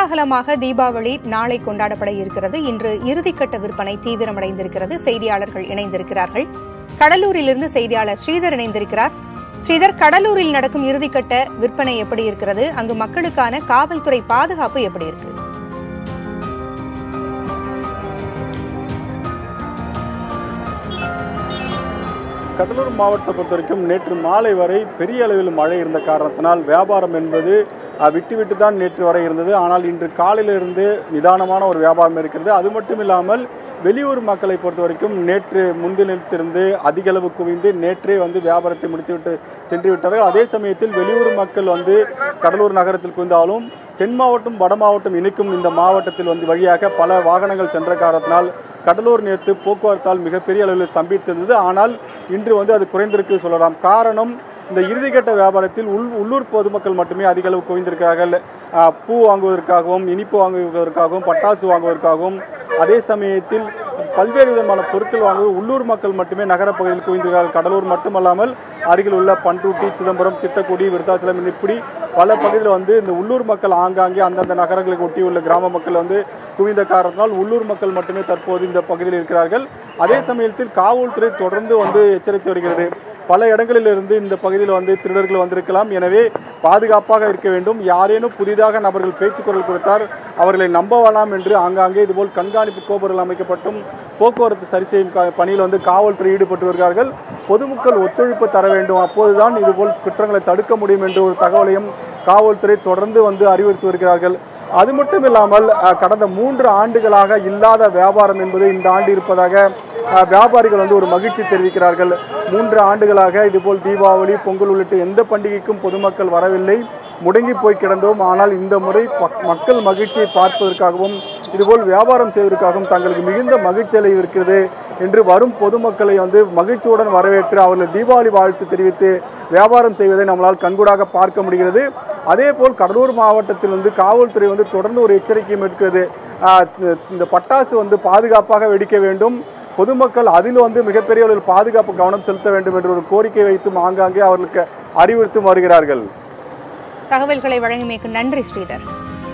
கோலாகலமாக தீபாவளி நாளை கொண்டாடப்பட இருக்கிறது இன்று இறுதிக்கட்ட விற்பனை தீவிரமடைந்திருக்கிறது செய்தியாளர்கள் இணைந்திருக்கிறார்கள் கடலூரிலிருந்து செய்தியாளர் ஸ்ரீதர் இணைந்திருக்கிறார் ஸ்ரீதர் கடலூரில் நடக்கும் இறுதிக்கட்ட விற்பனை எப்படி இருக்கிறது அங்கு மக்களுக்கான காவல்துறை பாதுகாப்பு எப்படி இருக்கு கடலூர் மாவட்டத்தை பொறுத்த வரைக்கும் நேற்று மாலை வரை பெரிய அளவில் மழை இருந்த காரணத்தினால் வியாபாரம் என்பது அஹ், விட்டு விட்டு தான் நேற்று வரை இருந்தது ஆனால் இன்று காலையிலிருந்து நிதானமான ஒரு வியாபாரம் இருக்கிறது அது மட்டும் இல்லாமல் வெளியூர் மக்களை பொறுத்த வரைக்கும் நேற்று முன்தினத்திலிருந்து அதிக அளவு குவிந்து நேற்றே வந்து வியாபாரத்தை முடித்துவிட்டு சென்று விட்டார்கள் அதே சமயத்தில் வெளியூர் மக்கள் வந்து கடலூர் நகரத்தில் குவிந்தாலும் தென் மாவட்டம் வட மாவட்டம் இணைக்கும் இந்த மாவட்டத்தில் வந்து வழியாக பல வாகனங்கள் சென்ற காரணத்தினால் கடலூர் நேற்று போக்குவரத்தால் மிகப்பெரிய அளவில் ஸ்தம்பித்திருந்தது ஆனால் இன்று வந்து அது குறைந்திருக்கு சொல்லலாம் காரணம் இந்த இறுதிக்கட்ட வியாபாரத்தில் உள் உள்ளூர் பொதுமக்கள் மட்டுமே அதிக அளவு குவிந்திருக்கிறார்கள் ஆஹ், பூ வாங்குவதற்காகவும் இனிப்பு வாங்குவதற்காகவும் பட்டாசு வாங்குவதற்காகவும் அதே சமயத்தில் பல்வேறு விதமான பொருட்கள் வாங்குவது உள்ளூர் மக்கள் மட்டுமே நகரப்பகுதியில் குவிந்திருக்கிறார்கள் கடலூர் மட்டுமல்லாமல் அருகில் உள்ள பண்ருட்டி சிதம்பரம் திட்டக்குடி விருத்தாச்சலம் இப்படி பல பகுதியில் வந்து இந்த உள்ளூர் மக்கள் ஆங்காங்கே அந்தந்த நகரங்களுக்கு ஒட்டியுள்ள கிராம மக்கள் வந்து குவிந்த காரணத்தினால் உள்ளூர் மக்கள் மட்டுமே தற்போது இந்த பகுதியில் இருக்கிறார்கள் அதே சமயத்தில் காவல்துறை தொடர்ந்து வந்து எச்சரித்து வருகிறது பல இடங்களிலிருந்து இந்த பகுதியில் வந்து திருடர்கள் வந்திருக்கலாம் எனவே பாதுகாப்பாக இருக்க வேண்டும் யாரேனும் புதிதாக நபர்கள் பேச்சுக்குரல் கொடுத்தார் அவர்களை நம்ப வேண்டாம் என்று ஆங்காங்கே இதுபோல் கண்காணிப்பு கோபுரங்கள் அமைக்கப்பட்டும் போக்குவரத்து சரி செய்யும் கா- பணியில் வந்து காவல்துறை ஈடுபட்டு வருகிறார்கள் பொதுமக்கள் ஒத்துழைப்பு தர வேண்டும் அப்போதுதான் இதுபோல் குற்றங்களை தடுக்க முடியும் என்று ஒரு தகவலையும் காவல்துறை தொடர்ந்து வந்து அறிவுறுத்தி வருகிறார்கள் அது மட்டும் இல்லாமல் அஹ், கடந்த மூன்று ஆண்டுகளாக இல்லாத வியாபாரம் என்பது இந்த ஆண்டு இருப்பதாக அஹ், வியாபாரிகள் வந்து ஒரு மகிழ்ச்சி தெரிவிக்கிறார்கள் மூன்று ஆண்டுகளாக இதுபோல் தீபாவளி பொங்கல் உள்ளிட்ட எந்த பண்டிகைக்கும் பொதுமக்கள் வரவில்லை முடங்கி போய் கிடந்தோம் ஆனால் இந்த முறை பக்- மக்கள் மகிழ்ச்சியை பார்ப்பதற்காகவும் இதுபோல் வியாபாரம் செய்வதற்காகவும் தங்களுக்கு மிகுந்த மகிழ்ச்சி அலை இருக்கிறது என்று வரும் பொதுமக்களை வந்து மகிழ்ச்சியுடன் வரவேற்று அவர்கள் தீபாவளி வாழ்த்து தெரிவித்து வியாபாரம் செய்வதை நம்மளால் கண்கூடாக பார்க்க முடிகிறது அதே போல் கடலூர் மாவட்டத்தில் வந்து காவல்துறை வந்து தொடர்ந்து ஒரு எச்சரிக்கையும் இருக்கிறது ஆஹ் இந்த- இந்த பட்டாசு வந்து பாதுகாப்பாக வெடிக்க வேண்டும் பொதுமக்கள் அதில் வந்து மிகப்பெரிய அளவில் பாதுகாப்பு கவனம் செலுத்த வேண்டும் என்று ஒரு கோரிக்கை வைத்தும் ஆங்காங்கே அவர்களுக்கு அறிவுறுத்தும் வருகிறார்கள் தகவல்களை வழங்கியமைக்கு நன்றி ஸ்ரீதர்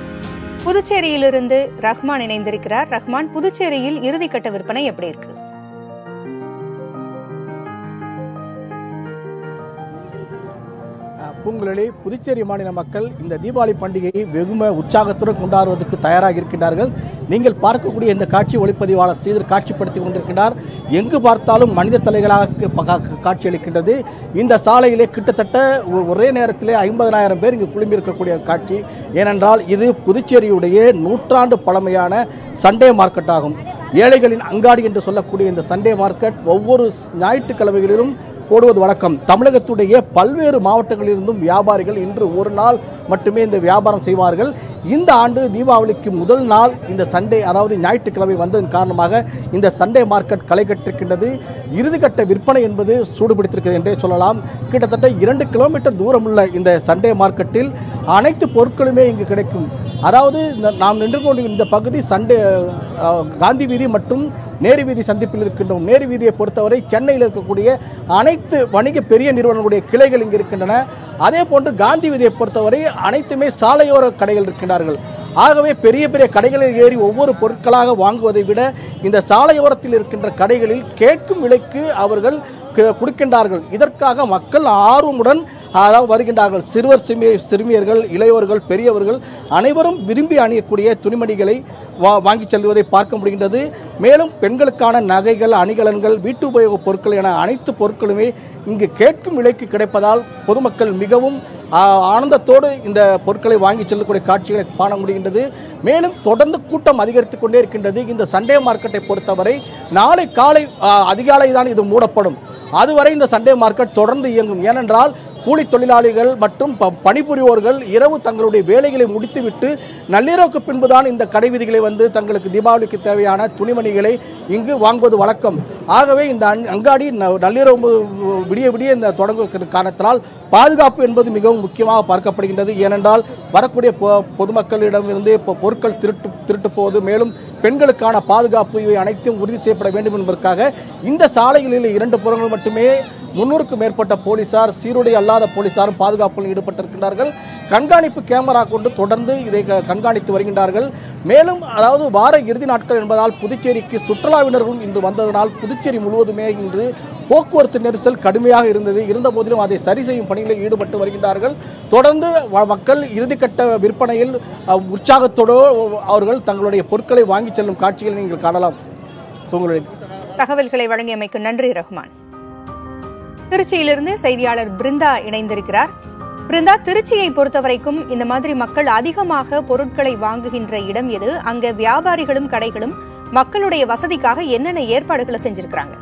புதுச்சேரியிலிருந்து ரஹ்மான் இணைந்திருக்கிறார் ரஹ்மான் புதுச்சேரியில் இறுதிக்கட்ட விற்பனை எப்படி இருக்கு பூங்குழலி புதுச்சேரி மாநில மக்கள் இந்த தீபாவளி பண்டிகையை வெகும உற்சாகத்துடன் கொண்டாடுவதற்கு தயாராக இருக்கின்றார்கள் நீங்கள் பார்க்கக்கூடிய இந்த காட்சி ஒளிப்பதிவாளர் ஸ்ரீதர் காட்சிப்படுத்தி கொண்டிருக்கிறார் எங்கு பார்த்தாலும் மனித தலைகளாக ப- கா- காட்சியளிக்கின்றது இந்த சாலையிலே கிட்டத்தட்ட ஒ- ஒரே நேரத்திலே ஐம்பதனாயிரம் பேர் இங்கு குழுமி இருக்கக்கூடிய காட்சி ஏனென்றால் இது புதுச்சேரியுடைய நூற்றாண்டு பழமையான சண்டே மார்க்கெட் ஆகும் ஏழைகளின் அங்காடி என்று சொல்லக்கூடிய இந்த சண்டே மார்க்கெட் ஒவ்வொரு ஞாயிற்றுக்கிழமைகளிலும் போடுவது வழக்கம் தமிழகத்துடைய பல்வேறு மாவட்டங்களிலிருந்தும் வியாபாரிகள் இன்று ஒரு நாள் மட்டுமே இந்த வியாபாரம் செய்வார்கள் இந்த ஆண்டு தீபாவளிக்கு முதல் நாள் இந்த சண்டே அதாவது ஞாயிற்றுக்கிழமை வந்ததன் காரணமாக இந்த சண்டே மார்க்கெட் களை கட்டிருக்கின்றது இறுதிக்கட்ட விற்பனை என்பது சூடுபிடித்திருக்கிறது என்றே சொல்லலாம் கிட்டத்தட்ட இரண்டு கிலோமீட்டர் தூரம் உள்ள இந்த சண்டே மார்க்கெட்டில் அனைத்து பொருட்களுமே இங்கு கிடைக்கும் அதாவது இந்த- நாம் நின்று கொண்டு இந்த பகுதி சண்டே அஹ், காந்தி வீதி மற்றும் நேரு வீதி சந்திப்பில் இருக்கின்றோம் நேரு வீதியை பொறுத்தவரை சென்னையில் இருக்கக்கூடிய அனைத்து வணிக பெரிய நிறுவனங்களுடைய கிளைகள் இங்கு இருக்கின்றன அதே போன்று காந்தி வீதியை பொறுத்தவரை அனைத்துமே சாலையோர கடைகள் இருக்கின்றார்கள் ஆகவே பெரிய பெரிய கடைகளில் ஏறி ஒவ்வொரு பொருட்களாக வாங்குவதை விட இந்த சாலையோரத்தில் இருக்கின்ற கடைகளில் கேட்கும் விலைக்கு அவர்கள் க- கொடுக்கின்றார்கள் இதற்காக மக்கள் ஆர்வமுடன் அதாவது வருகின்றார்கள் சிறுவர் சிறுமி சிறுமியர்கள் இளையோர்கள் பெரியவர்கள் அனைவரும் விரும்பி அணியக்கூடிய துணிமணிகளை வா வாங்கி செல்வதை பார்க்க முடிகின்றது மேலும் பெண்களுக்கான நகைகள் அணிகலன்கள் வீட்டு உபயோகப் பொருட்கள் என அனைத்து பொருட்களுமே இங்கு கேட்கும் விலைக்கு கிடைப்பதால் பொதுமக்கள் மிகவும் ஆ, ஆனந்தத்தோடு இந்த பொருட்களை வாங்கி செல்லக்கூடிய காட்சிகளை காண முடிகின்றது மேலும் தொடர்ந்து கூட்டம் அதிகரித்துக் கொண்டே இருக்கின்றது இந்த சண்டே மார்க்கெட்டை பொறுத்தவரை நாளை காலை ஆ, அதிகாலை தான் இது மூடப்படும் அதுவரை இந்த சண்டே மார்க்கெட் தொடர்ந்து இயங்கும் ஏனென்றால் கூலி தொழிலாளிகள் மற்றும் ப- பணிபுரிவோர்கள் இரவு தங்களுடைய வேலைகளை முடித்துவிட்டு நள்ளிரவுக்கு பின்புதான் இந்த கடை வீதிகளை வந்து தங்களுக்கு தீபாவளிக்கு தேவையான துணிமணிகளை இங்கு வாங்குவது வழக்கம் ஆகவே இந்த அங்- அங்காடி ந- நள்ளிரவு மு- விடிய விடிய இந்த தொடங்க காரணத்தினால் பாதுகாப்பு என்பது மிகவும் முக்கியமாக பார்க்கப்படுகின்றது ஏனென்றால் வரக்கூடிய பொ- பொதுமக்களிடமிருந்து இப்போ பொருட்கள் திருட்டு திருட்டு போவது மேலும் பெண்களுக்கான பாதுகாப்பு இவை அனைத்தும் உறுதி செய்யப்பட வேண்டும் என்பதற்காக இந்த சாலைகளில் இரண்டு புறங்கள் மட்டுமே முன்னூறுக்கும் மேற்பட்ட போலீசார் சீருடை அல்லாத போலீசாரும் பாதுகாப்பில் ஈடுபட்டிருக்கின்றார்கள் கண்காணிப்பு கேமரா கொண்டு தொடர்ந்து இதை க- கண்காணித்து வருகின்றார்கள் மேலும் அதாவது வார இறுதி நாட்கள் என்பதால் புதுச்சேரிக்கு சுற்றுலாவினர்களும் இன்று வந்ததனால் புதுச்சேரி முழுவதுமே இன்று போக்குவரத்து நெரிசல் கடுமையாக இருந்தது இருந்த போதிலும் அதை சரி செய்யும் பணிகளில் ஈடுபட்டு வருகின்றார்கள் தொடர்ந்து வ- மக்கள் இறுதிக்கட்ட விற்பனையில் அஹ், உற்சாகத்தோடு அவர்கள் தங்களுடைய பொருட்களை வாங்கி செல்லும் காட்சிகளை நீங்கள் காணலாம் உங்களுடைய தகவல்களை வழங்கியமைக்கு நன்றி ரஹ்மான் திருச்சியிலிருந்து செய்தியாளர் பிருந்தா இணைந்திருக்கிறார் பிருந்தா திருச்சியை பொறுத்தவரைக்கும் இந்த மாதிரி மக்கள் அதிகமாக பொருட்களை வாங்குகின்ற இடம் எது அங்க வியாபாரிகளும் கடைகளும் மக்களுடைய வசதிக்காக என்னென்ன ஏற்பாடுகளை செஞ்சிருக்கிறாங்க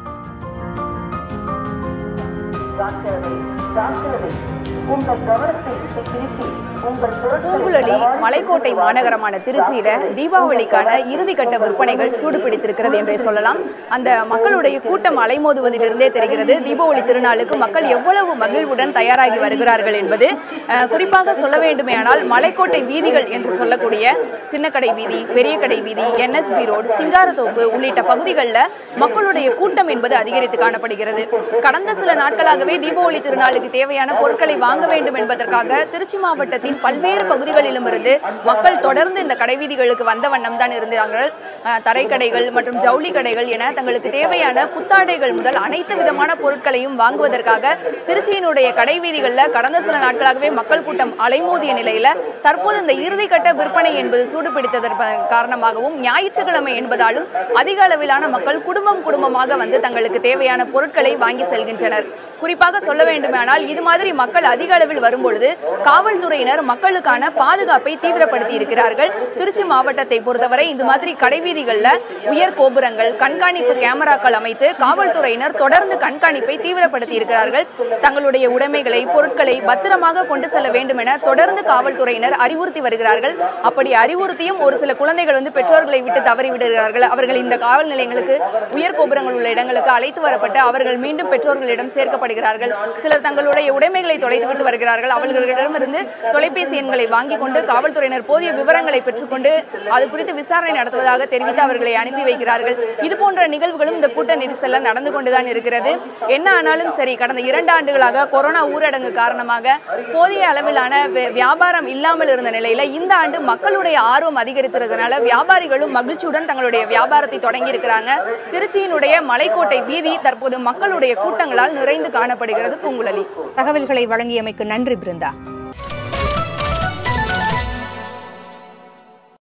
பூங்குழலி மலைக்கோட்டை மாநகரமான திருச்சியில தீபாவளிக்கான இறுதிக்கட்ட விற்பனைகள் சூடு பிடித்திருக்கிறது என்றே சொல்லலாம் அந்த மக்களுடைய கூட்டம் அலைமோதுவதிலிருந்தே தெரிகிறது தீபாவளி திருநாளுக்கு மக்கள் எவ்வளவு மகிழ்வுடன் தயாராகி வருகிறார்கள் என்பது அஹ், குறிப்பாக சொல்ல வேண்டுமேயானால் மலைக்கோட்டை வீதிகள் என்று சொல்லக்கூடிய சின்னக்கடை வீதி பெரிய கடை வீதி என்எஸ்பி ரோடு சிங்காரத்தோப்பு உள்ளிட்ட பகுதிகளில் மக்களுடைய கூட்டம் என்பது அதிகரித்து காணப்படுகிறது கடந்த சில நாட்களாகவே தீபாவளி திருநாளுக்கு தேவையான பொருட்களை வாங்க வேண்டும் என்பதற்காக திருச்சி மாவட்டத்தின் பல்வேறு பகுதிகளிலும் இருந்து மக்கள் தொடர்ந்து இந்த கடைவீதிகளுக்கு வந்த வண்ணம் தான் இருந்தார்கள் அஹ், தரைக்கடைகள் மற்றும் ஜவுளி கடைகள் என தங்களுக்கு தேவையான புத்தாடைகள் முதல் அனைத்து விதமான பொருட்களையும் வாங்குவதற்காக திருச்சியினுடைய கடைவீதிகளில் கடந்த சில நாட்களாகவே மக்கள் கூட்டம் அலைமோதிய நிலையில தற்போது இந்த இறுதிக்கட்ட விற்பனை என்பது சூடு பிடித்ததற்கு காரணமாகவும் ஞாயிற்றுக்கிழமை என்பதாலும் அதிக அளவிலான மக்கள் குடும்பம் குடும்பமாக வந்து தங்களுக்கு தேவையான பொருட்களை வாங்கி செல்கின்றனர் குறிப்பாக சொல்ல வேண்டுமானால் இது மாதிரி மக்கள் அதிக அளவில் வரும்பொழுது காவல்துறையினர் மக்களுக்கான பாதுகாப்பை தீவிரப்படுத்தி இருக்கிறார்கள் திருச்சி மாவட்டத்தை பொறுத்தவரை இந்த மாதிரி கடைவீதிகளில் உயர் கோபுரங்கள் கண்காணிப்பு கேமராக்கள் அமைத்து காவல்துறையினர் தொடர்ந்து கண்காணிப்பை தீவிரப்படுத்தி இருக்கிறார்கள் தங்களுடைய உடைமைகளை பொருட்களை பத்திரமாக கொண்டு செல்ல வேண்டும் என தொடர்ந்து காவல்துறையினர் அறிவுறுத்தி வருகிறார்கள் அப்படி அறிவுறுத்தியும் ஒரு சில குழந்தைகள் வந்து பெற்றோர்களை விட்டு தவறி விடுகிறார்கள் அவர்கள் இந்த காவல் நிலையங்களுக்கு உயர் கோபுரங்கள் உள்ள இடங்களுக்கு அழைத்து வரப்பட்டு அவர்கள் மீண்டும் பெற்றோர்களிடம் சேர்க்கப்படுகிறார்கள் சிலர் தங்களுடைய உடைமைகளை தொலைத்துவிட்டு வருகிறார்கள் அவர்களிடமிருந்து தொலைபேசி எண்களை வாங்கிக் கொண்டு காவல்துறையினர் போதிய விவரங்களை பெற்றுக்கொண்டு அது குறித்து விசாரணை நடத்துவதாக தெரிவித்து அவர்களை அனுப்பி வைக்கிறார்கள் இது போன்ற நிகழ்வுகளும் இந்த கூட்ட நெரிசல்ல நடந்து கொண்டுதான் இருக்கிறது என்ன ஆனாலும் சரி கடந்த இரண்டு ஆண்டுகளாக கொரோனா ஊரடங்கு காரணமாக போதிய அளவிலான வி- வியாபாரம் இல்லாமல் இருந்த நிலையில இந்த ஆண்டு மக்களுடைய ஆர்வம் அதிகரித்திருக்கிறதுனால வியாபாரிகளும் மகிழ்ச்சியுடன் தங்களுடைய வியாபாரத்தை தொடங்கி இருக்கிறாங்க திருச்சியினுடைய மலைக்கோட்டை வீதி தற்போது மக்களுடைய கூட்டங்களால் நிறைந்து காணப்படுகிறது பூங்குழலி தகவல்களை வழங்கியமைக்கு நன்றி பிருந்தா